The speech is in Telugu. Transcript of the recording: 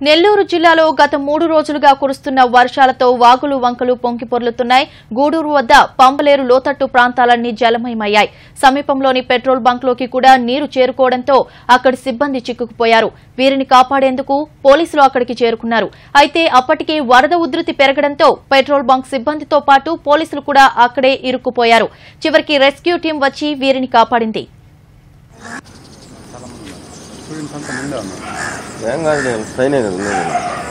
నెల్లూరు జిల్లాలో గత మూడు రోజులుగా కురుస్తున్న వర్షాలతో వాగులు వంకలు పొంగి పొర్లుతున్నాయి గూడూరు వద్ద పంపలేరు లోతట్టు ప్రాంతాలన్నీ జలమయమయ్యాయి సమీపంలోని పెట్రోల్ బంక్లోకి కూడా నీరు చేరుకోవడంతో అక్కడి సిబ్బంది చిక్కుకుపోయారు వీరిని కాపాడేందుకు పోలీసులు అక్కడికి చేరుకున్నారు అయితే అప్పటికే వరద ఉధృతి పెరగడంతో పెట్రోల్ బంక్ సిబ్బందితో పాటు పోలీసులు కూడా అక్కడే ఇరుక్కుపోయారు చివరికి రెస్క్యూ టీం వచ్చి వీరిని కాపాడింది ఏం కాదు నేను ట్రైనే కదా ఉండేది.